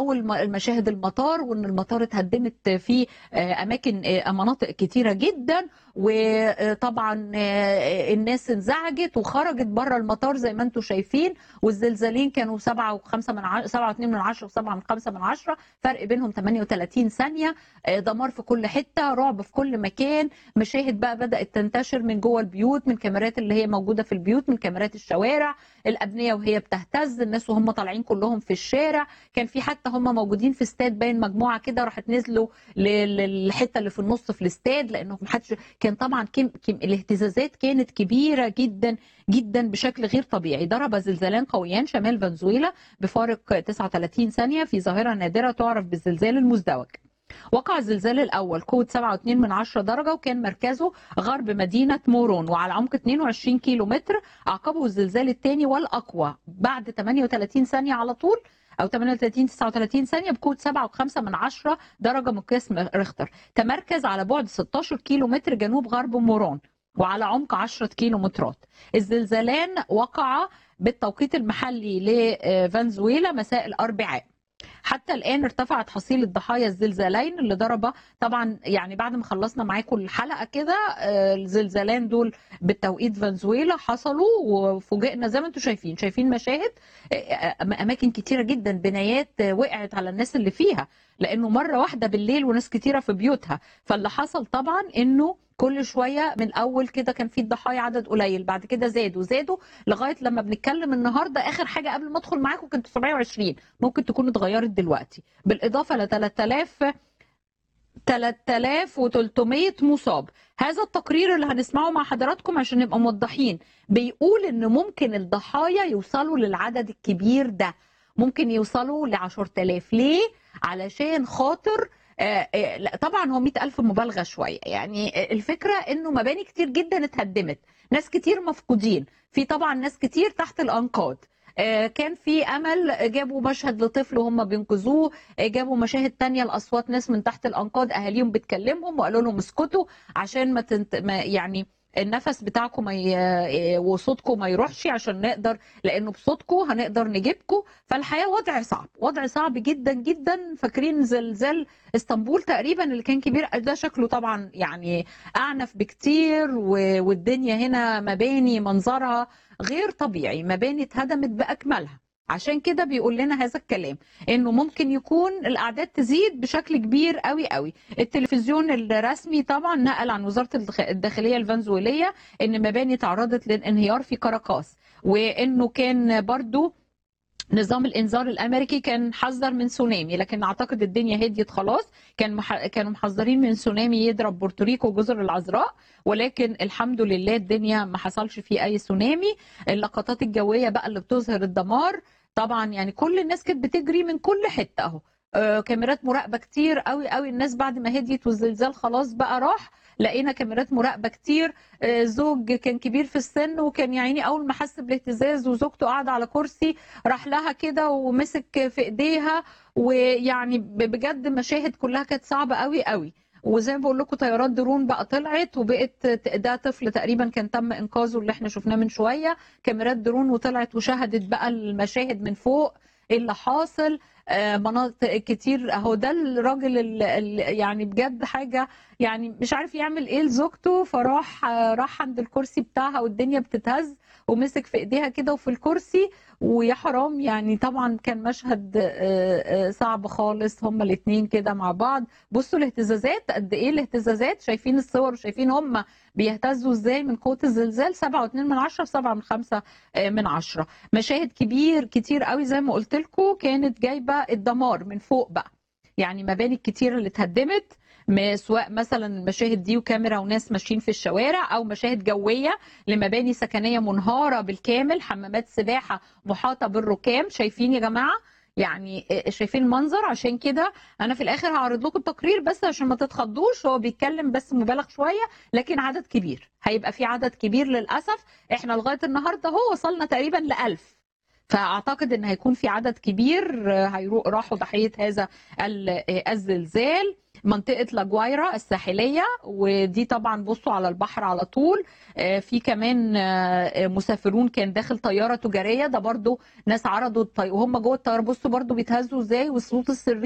اول ما- المشاهد المطار وان المطار اتهدمت في آه، اماكن آه، مناطق كتيره جدا وطبعا آه، الناس انزعجت وخرجت بره المطار زي ما انتم شايفين والزلزالين كانوا 7 و5 من 10 7 2 من 10 و7 من 5 من 10 فرق بينهم 38 ثانيه آه، دمار في كل حته رعب في كل مكان مشاهد بقى بدات تنتشر من جوه البيوت من كاميرات اللي هي موجوده في البيوت من كاميرات الشوارع الابنيه وهي بتهتز الناس وهم طالعين كلهم في الشارع كان في حتى هم موجودين في استاد باين مجموعه كده راحت نزلوا ل- للحته اللي في النص في الاستاد لانه محدش كان طبعا كم كم الاهتزازات كانت كبيره جدا جدا بشكل غير طبيعي ضرب زلزالان قويان شمال فنزويلا بفارق 39 ثانيه في ظاهره نادره تعرف بالزلزال المزدوج وقع الزلزال الأول قوة 7.2 من 10 درجة وكان مركزه غرب مدينة مورون وعلى عمق 22 كيلو متر أعقبه الزلزال الثاني والأقوى بعد 38 ثانية على طول أو 38 39 ثانية بقوة 7.5 من 10 درجة مقياس ريختر تمركز على بعد 16 كيلو متر جنوب غرب مورون وعلى عمق 10 كيلو مترات الزلزالان وقع بالتوقيت المحلي لفنزويلا مساء الأربعاء حتى الان ارتفعت حصيله ضحايا الزلزالين اللي ضرب طبعا يعني بعد ما خلصنا معاكم الحلقه كده آه، الزلزالين دول بالتوقيت فنزويلا حصلوا وفوجئنا زي ما انتم شايفين شايفين مشاهد آه، آه، اماكن كتيره جدا بنايات آه، وقعت على الناس اللي فيها لانه مره واحده بالليل وناس كتيره في بيوتها فاللي حصل طبعا انه كل شويه من الاول كده كان في الضحايا عدد قليل بعد كده زادوا زادوا لغايه لما بنتكلم النهارده اخر حاجه قبل ما ادخل معاكم كانت 720 ممكن تكون اتغيرت دلوقتي بالاضافه ل 3000 3300 مصاب هذا التقرير اللي هنسمعه مع حضراتكم عشان نبقى موضحين بيقول ان ممكن الضحايا يوصلوا للعدد الكبير ده ممكن يوصلوا ل 10000 ليه علشان خاطر آه، آه، لا طبعا هو 100000 مبالغه شويه يعني آه، الفكره انه مباني كتير جدا اتهدمت ناس كتير مفقودين في طبعا ناس كتير تحت الانقاض آه، كان في امل جابوا مشهد لطفل وهم بينقذوه آه، جابوا مشاهد تانية لاصوات ناس من تحت الانقاض اهاليهم بتكلمهم وقالوا لهم اسكتوا عشان ما, تنت... ما يعني النفس بتاعكم ما ي... وصوتكم ما يروحش عشان نقدر لانه بصوتكم هنقدر نجيبكم فالحياه وضع صعب وضع صعب جدا جدا فاكرين زلزال اسطنبول تقريبا اللي كان كبير ده شكله طبعا يعني اعنف بكتير و... والدنيا هنا مباني منظرها غير طبيعي مباني اتهدمت باكملها عشان كده بيقول لنا هذا الكلام انه ممكن يكون الاعداد تزيد بشكل كبير قوي قوي التلفزيون الرسمي طبعا نقل عن وزاره الدخ- الداخليه الفنزويليه ان مباني تعرضت للانهيار في كاراكاس وانه كان برضو نظام الانذار الامريكي كان حذر من تسونامي لكن اعتقد الدنيا هديت خلاص كان مح... كانوا محذرين من تسونامي يضرب بورتوريكو وجزر العذراء ولكن الحمد لله الدنيا ما حصلش فيه اي تسونامي اللقطات الجويه بقى اللي بتظهر الدمار طبعا يعني كل الناس كانت بتجري من كل حته اهو آه، كاميرات مراقبه كتير قوي قوي الناس بعد ما هديت والزلزال خلاص بقى راح لقينا كاميرات مراقبه كتير آه، زوج كان كبير في السن وكان يا عيني اول ما حس بالاهتزاز وزوجته قاعده على كرسي راح لها كده ومسك في ايديها ويعني ب- بجد مشاهد كلها كانت صعبه قوي قوي وزي ما بقول لكم طيارات درون بقى طلعت وبقت ده طفل تقريبا كان تم انقاذه اللي احنا شفناه من شويه كاميرات درون وطلعت وشهدت بقى المشاهد من فوق ايه اللي حاصل آه، مناطق كتير اهو ده الراجل ال- ال- يعني بجد حاجه يعني مش عارف يعمل ايه لزوجته فراح آه، راح عند الكرسي بتاعها والدنيا بتتهز ومسك في ايديها كده وفي الكرسي ويا حرام يعني طبعا كان مشهد آه، آه، صعب خالص هما الاثنين كده مع بعض بصوا الاهتزازات قد ايه الاهتزازات شايفين الصور وشايفين هما بيهتزوا ازاي من قوه الزلزال 7.2 من 10 7 من 5 من 10 مشاهد كبير كتير قوي زي ما قلت لكم كانت جايبه الدمار من فوق بقى يعني مباني الكتير اللي اتهدمت م- سواء مثلا المشاهد دي وكاميرا وناس ماشيين في الشوارع او مشاهد جويه لمباني سكنيه منهاره بالكامل حمامات سباحه محاطه بالركام شايفين يا جماعه يعني شايفين المنظر عشان كده انا في الاخر هعرض لكم التقرير بس عشان ما تتخضوش هو بيتكلم بس مبالغ شويه لكن عدد كبير هيبقى في عدد كبير للاسف احنا لغايه النهارده هو وصلنا تقريبا ل 1000 فاعتقد ان هيكون في عدد كبير هيروح راحوا ضحيه هذا الزلزال منطقه لاجوايرا الساحليه ودي طبعا بصوا على البحر على طول في كمان مسافرون كان داخل طياره تجاريه ده برضو ناس عرضوا وهم جوه الطياره بصوا برضو بيتهزوا ازاي والصوت السري